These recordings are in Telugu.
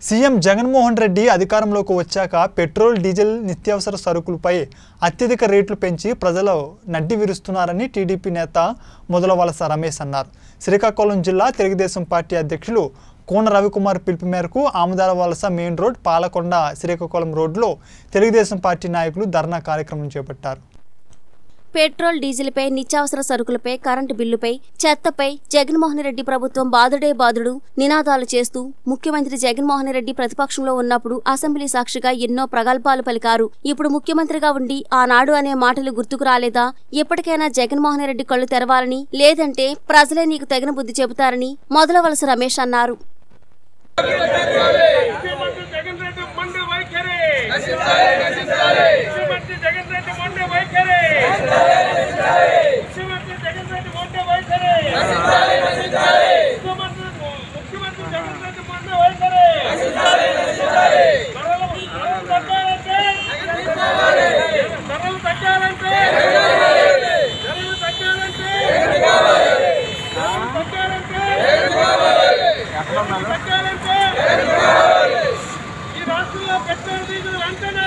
సీఎం జగన్మోహన్ రెడ్డి అధికారంలోకి వచ్చాక పెట్రోల్ డీజిల్ నిత్యావసర సరుకులపై అత్యధిక రేట్లు పెంచి ప్రజలు నడ్డి విరుస్తున్నారని టీడీపీ నేత మొదలవలస రమేష్ అన్నారు శ్రీకాకుళం జిల్లా తెలుగుదేశం పార్టీ అధ్యక్షులు కోన రవికుమార్ పిలుపు మేరకు ఆముదాల వలస మెయిన్ రోడ్ పాలకొండ శ్రీకాకుళం రోడ్లో తెలుగుదేశం పార్టీ నాయకులు ధర్నా కార్యక్రమం చేపట్టారు పెట్రోల్ డీజిల్పై నిత్యావసర సరుకులపై కరెంటు బిల్లుపై చెత్తపై జగన్మోహన్ రెడ్డి ప్రభుత్వం బాదుడే బాదుడు నినాదాలు చేస్తూ ముఖ్యమంత్రి జగన్మోహన్ రెడ్డి ప్రతిపక్షంలో ఉన్నప్పుడు అసెంబ్లీ సాక్షిగా ఎన్నో ప్రగల్భాలు పలికారు ఇప్పుడు ముఖ్యమంత్రిగా ఉండి ఆనాడు అనే మాటలు గుర్తుకు రాలేదా ఇప్పటికైనా జగన్మోహన్ రెడ్డి కళ్ళు తెరవాలని లేదంటే ప్రజలే నీకు తగిన బుద్ధి చెబుతారని మొదలవలస రమేష్ అన్నారు ముఖ్యమంత్రి జగన్ రెడ్డి మొండి వైఖరి ముఖ్యమంత్రి జగన్ రెడ్డి మొండి వైఖరి ముఖ్యమంత్రి జగన్ రెడ్డి మొండి వైఖరి ముఖ్యమంత్రి ముఖ్యమంత్రి జగన్ రెడ్డి మొండి వైఖరి ధరలు ధరలు తగ్గాలంటే ధరలు తగ్గాలంటే ధరలు తగ్గాలంటే ధరలు తగ్గాలంటే తగ్గాలంటే ఈ రాష్ట్రంలో పెట్రోల్ డీజిల్ వెంటనే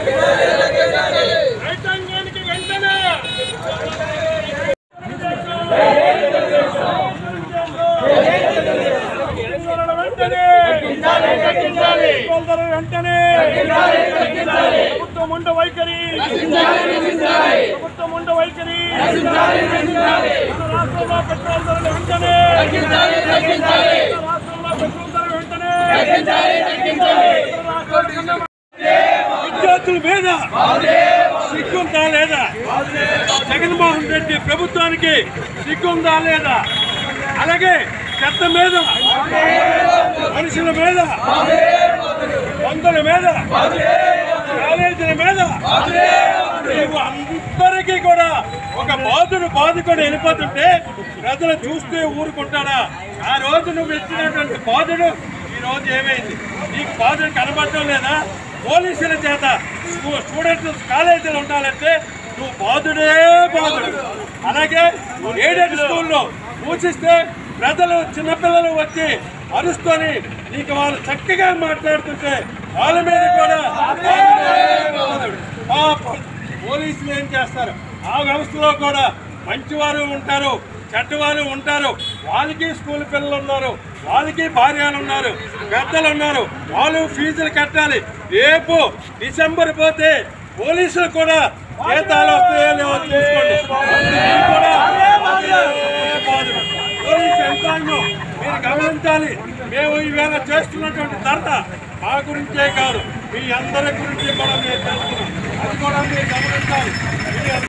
రైతాంగానికి వెంటనే వెంటనే పెట్రోల్ ధర వెంటనే ప్రభుత్వం ఉండ వైఖరి ప్రభుత్వం ఉండ వైఖరి మన రాష్ట్రంలో పెట్రోల్ ధరలు వెంటనే మన రాష్ట్రంలో పెట్రోల్ ధరలు వెంటనే విద్యార్థుల మీద సిగ్గుందా లేదా జగన్మోహన్ రెడ్డి ప్రభుత్వానికి సిగ్గుందా లేదా అలాగే చెత్త మీద మనుషుల మీద వందల మీద కాలేజీల మీద నువ్వు అందరికీ కూడా ఒక బాధుడు బాధకుడు వెళ్ళిపోతుంటే ప్రజలు చూస్తే ఊరుకుంటాడా ఆ రోజు నువ్వు ఇచ్చినటువంటి బాధుడు ఈ రోజు ఏమైంది నీకు బాధుడు కనబడటం లేదా పోలీసుల చేత స్కూ- స్టూడెంట్స్ కాలేజీలు ఉండాలంటే నువ్వు బాధుడే బాధుడు అలాగే ఎయిడెడ్ స్కూల్లో సూచిస్తే ప్రజలు చిన్నపిల్లలు వచ్చి అరుస్తూని నీకు వాళ్ళు చక్కగా మాట్లాడుతుంటే వాళ్ళ మీద కూడా బాధుడే బాధుడు. పాపం పోలీసులు ఏం చేస్తారు ఆ వ్యవస్థలో కూడా మంచివారు ఉంటారు చెడ్డవారు ఉంటారు వాళ్ళకి స్కూల్ పిల్లలు ఉన్నారు వాళ్ళకి భార్యలు ఉన్నారు పెద్దలు ఉన్నారు వాళ్ళు ఫీజులు కట్టాలి రేపు డిసెంబర్ పోతే పోలీసులు కూడా జీతాలు వస్తాయో లేవో చూసుకోండి అందుకే కూడా అదే బాధలు. పోలీసు యంత్రాంగం మీరు గమనించాలి మేము ఈవేళ చేస్తున్నటువంటి ధర్నా మా గురించే కాదు మీ అందరి గురించి కూడా మేము చేస్తున్నాం అది కూడా మీరు గమనించాలి మీ